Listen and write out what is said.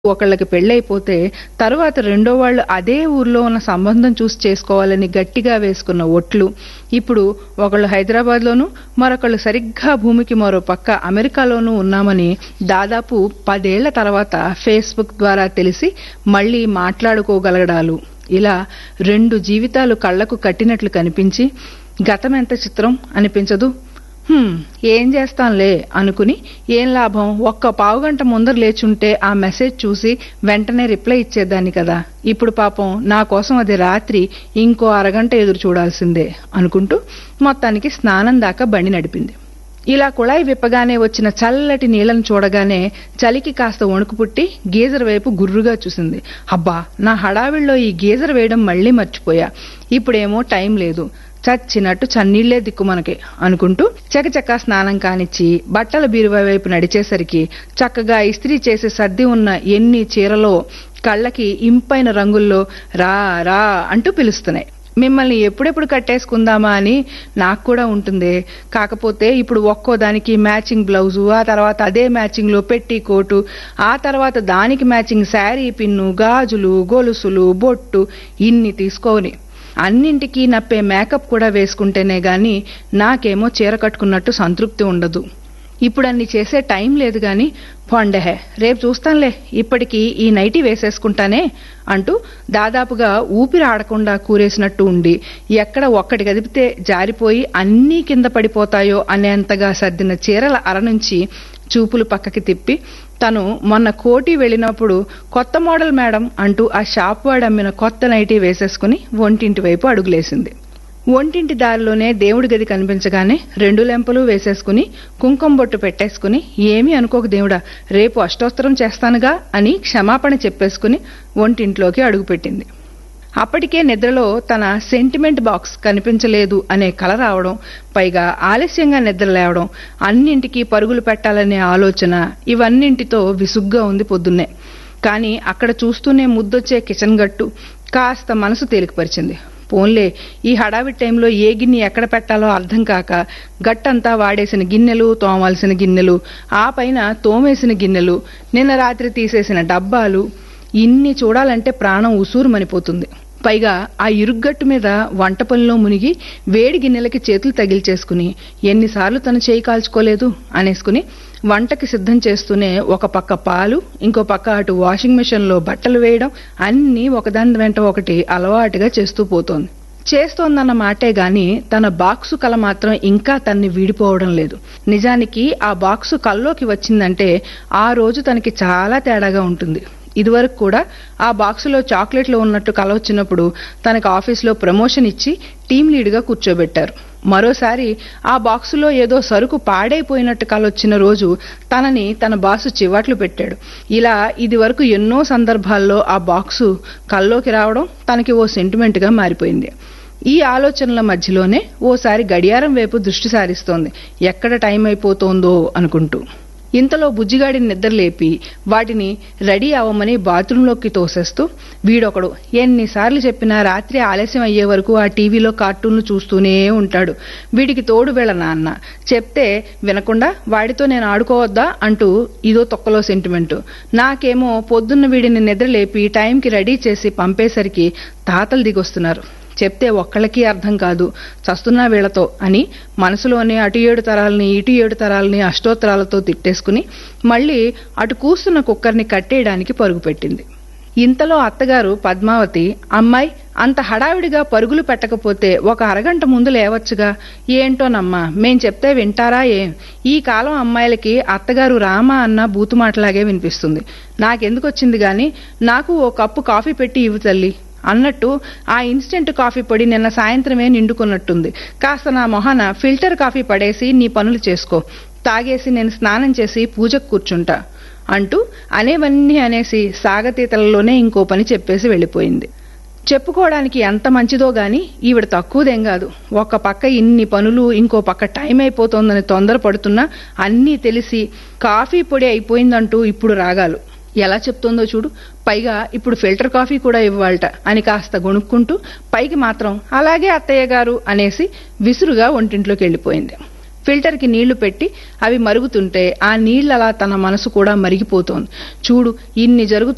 ఒకళ్ళకి పెళ్ళైపోతే తరువాత రెండో వాళ్ళు అదే ఊర్లో ఉన్న సంబంధం చూసి చేసుకోవాలని గట్టిగా వేసుకున్న ఒట్లు ఇప్పుడు ఒకళ్ళు హైదరాబాద్లోనూ మరొకళ్ళు సరిగ్గా భూమికి మరో పక్క అమెరికాలోనూ ఉన్నామని దాదాపు పదేళ్ల తర్వాత ఫేస్బుక్ ద్వారా తెలిసి మళ్ళీ మాట్లాడుకోగలగడాలు ఇలా రెండు జీవితాలు కళ్లకు కట్టినట్లు కనిపించి గతమెంత చిత్రం అనిపించదు "హ్మ్, ఏం చేస్తాంలే అనుకుని ఏం లాభం ఒక్క పావుగంట ముందర లేచుంటే ఆ మెసేజ్ చూసి వెంటనే రిప్లై ఇచ్చేదాన్ని కదా ఇప్పుడు పాపం నా కోసం అది రాత్రి ఇంకో అరగంట ఎదురు చూడాల్సిందే అనుకుంటూ మొత్తానికి స్నానం దాకా బండి నడిపింది ఇలా కుళాయి విప్పగానే వచ్చిన చల్లటి నీళ్లను చూడగానే చలికి కాస్త వణుకు పుట్టి గీజర్ వైపు గుర్రుగా చూసింది అబ్బా నా హడావిడిలో ఈ గీజర్ వేయడం మళ్ళీ మర్చిపోయా ఇప్పుడేమో టైం లేదు చచ్చినట్టు చన్నీళ్లే దిక్కు మనకి అనుకుంటూ చకచకా స్నానం కానిచ్చి బట్టల బీరువా వైపు నడిచేసరికి చక్కగా ఇస్త్రీ చేసి సర్ది ఉన్న ఎన్ని చీరలో కళ్ళకి ఇంపైన రంగుల్లో రా రా అంటూ పిలుస్తున్నాయి మిమ్మల్ని ఎప్పుడెప్పుడు కట్టేసుకుందామా అని నాకు కూడా ఉంటుంది కాకపోతే ఇప్పుడు ఒక్కో దానికి మ్యాచింగ్ బ్లౌజు ఆ తర్వాత అదే మ్యాచింగ్ లో పెట్టి కోటు ఆ తర్వాత దానికి మ్యాచింగ్ శారీ పిన్ను గాజులు గొలుసులు బొట్టు ఇన్ని తీసుకోని అన్నింటికీ నప్పే మేకప్ కూడా వేసుకుంటేనే గాని నాకేమో చీర కట్టుకున్నట్టు సంతృప్తి ఉండదు ఇప్పుడు అన్ని చేసే టైం లేదు గాని పొండెహే రేపు చూస్తానులే ఇప్పటికి ఈ నైటీ వేసేసుకుంటానే అంటూ దాదాపుగా ఊపిరి ఆడకుండా కూరేసినట్టు ఉండి ఎక్కడ ఒక్కటి కదిపితే జారిపోయి అన్నీ కింద పడిపోతాయో అనేంతగా సర్దిన చీరల అర నుంచి చూపులు పక్కకి తిప్పి తను మొన్న కోటి వెళ్ళినప్పుడు కొత్త మోడల్ మేడం అంటూ ఆ షాప్ వాడు అమ్మిన కొత్త నైటీ వేసేసుకుని ఒంటింటి వైపు అడుగులేసింది ఒంటింటి దారిలోనే దేవుడి గది కనిపించగానే రెండు లెంపలు వేసేసుకుని కుంకుమ బొట్టు పెట్టేసుకుని ఏమీ అనుకోక దేవుడా రేపు అష్టోత్తరం చేస్తానుగా అని క్షమాపణ చెప్పేసుకుని ఒంటింట్లోకి అడుగుపెట్టింది అప్పటికే నిద్రలో తన సెంటిమెంట్ బాక్స్ కనిపించలేదు అనే కల రావడం పైగా ఆలస్యంగా నిద్ర లేవడం అన్నింటికీ పరుగులు పెట్టాలనే ఆలోచన ఇవన్నింటితో విసుగ్గా ఉంది పొద్దున్నే కానీ అక్కడ చూస్తూనే ముద్దొచ్చే కిచెన్ గట్టు కాస్త మనసు తేలికపరిచింది పోన్లే ఈ హడావిడి టైంలో ఏ గిన్నె ఎక్కడ పెట్టాలో అర్థం కాక గట్టంతా వాడేసిన గిన్నెలు తోమాల్సిన గిన్నెలు ఆ పైన తోమేసిన గిన్నెలు నిన్న రాత్రి తీసేసిన డబ్బాలు ఇన్ని చూడాలంటే ప్రాణం ఉసూరుమనిపోతుంది పైగా ఆ ఇరుగ్గట్టు మీద వంట పనిలో మునిగి వేడి గిన్నెలకి చేతులు తగిల్చేసుకుని ఎన్నిసార్లు తను చేయి కాల్చుకోలేదు అనేసుకుని వంటకి సిద్ధం చేస్తూనే ఒక పక్క పాలు ఇంకో పక్క అటు వాషింగ్ మిషన్లో బట్టలు వేయడం అన్నీ ఒకదాని వెంట ఒకటి అలవాటుగా చేస్తూ పోతోంది చేస్తోందన్న మాటే గాని తన బాక్సు కల మాత్రం ఇంకా తన్ని వీడిపోవడం లేదు నిజానికి ఆ బాక్సు కల్లోకి వచ్చిందంటే ఆ రోజు తనకి చాలా తేడాగా ఉంటుంది ఇదివరకు కూడా ఆ బాక్సులో చాక్లెట్లు ఉన్నట్టు కల వచ్చినప్పుడు తనకు ఆఫీస్లో ప్రమోషన్ ఇచ్చి టీం లీడ్గా కూర్చోబెట్టారు మరోసారి ఆ బాక్సులో ఏదో సరుకు పాడైపోయినట్టు కలొచ్చిన రోజు తనని తన బాసు చివాట్లు పెట్టాడు ఇలా ఇది వరకు ఎన్నో సందర్భాల్లో ఆ బాక్సు కల్లోకి రావడం తనకి ఓ సెంటిమెంట్గా మారిపోయింది ఈ ఆలోచనల మధ్యలోనే ఓసారి గడియారం వైపు దృష్టి సారిస్తోంది ఎక్కడ టైం అయిపోతోందో అనుకుంటూ ఇంతలో బుజ్జిగాడిని నిద్రలేపి వాటిని రెడీ అవ్వమని బాత్రూంలోకి తోసేస్తూ వీడొకడు ఎన్నిసార్లు చెప్పినా రాత్రి ఆలస్యం అయ్యే వరకు ఆ టీవీలో కార్టూన్లు చూస్తూనే ఉంటాడు వీడికి తోడు వీళ్ళ నాన్న చెప్తే వినకుండా వాడితో నేను ఆడుకోవద్దా అంటూ ఇదో తొక్కలో సెంటిమెంట్ నాకేమో పొద్దున్న వీడిని నిద్రలేపి టైంకి రెడీ చేసి పంపేసరికి తాతలు దిగొస్తున్నారు చెప్తే ఒక్కళ్ళకి అర్థం కాదు చస్తున్నా వీళ్లతో అని మనసులోనే అటు ఏడు తరాలని ఇటు ఏడు తరాలని అష్టోత్తరాలతో తిట్టేసుకుని మళ్ళీ అటు కూస్తున్న కుక్కర్ని కట్టేయడానికి పరుగు పెట్టింది ఇంతలో అత్తగారు పద్మావతి అమ్మాయి అంత హడావిడిగా పరుగులు పెట్టకపోతే ఒక అరగంట ముందు లేవచ్చుగా ఏంటోనమ్మా మేం చెప్తే వింటారా ఏం ఈ కాలం అమ్మాయిలకి అత్తగారు రామ అన్న బూతుమాటలాగే వినిపిస్తుంది నాకెందుకు వచ్చింది గాని నాకు ఓ కప్పు కాఫీ పెట్టి ఇవ్వు తల్లి అన్నట్టు ఆ ఇన్స్టెంట్ కాఫీ పొడి నిన్న సాయంత్రమే నిండుకున్నట్టుంది కాస్త నా మొహన ఫిల్టర్ కాఫీ పడేసి నీ పనులు చేసుకో తాగేసి నేను స్నానం చేసి పూజకు కూర్చుంటా అంటూ అనేవన్నీ అనేసి సాగతీతలలోనే ఇంకో పని చెప్పేసి వెళ్ళిపోయింది చెప్పుకోవడానికి ఎంత మంచిదో గాని ఈవిడ తక్కువదేం కాదు ఒక పక్క ఇన్ని పనులు ఇంకో పక్క టైం అయిపోతోందని తొందరపడుతున్నా అన్నీ తెలిసి కాఫీ పొడి అయిపోయిందంటూ ఇప్పుడు రాగాలు ఎలా చెప్తోందో చూడు పైగా ఇప్పుడు ఫిల్టర్ కాఫీ కూడా ఇవ్వాలట అని కాస్త గొణుక్కుంటూ పైకి మాత్రం అలాగే అత్తయ్య గారు అనేసి విసురుగా ఒంటింట్లోకి వెళ్ళిపోయింది ఫిల్టర్ కి నీళ్లు పెట్టి అవి మరుగుతుంటే ఆ నీళ్ళలా తన మనసు కూడా మరిగిపోతోంది చూడు ఇన్ని జరుగుతూ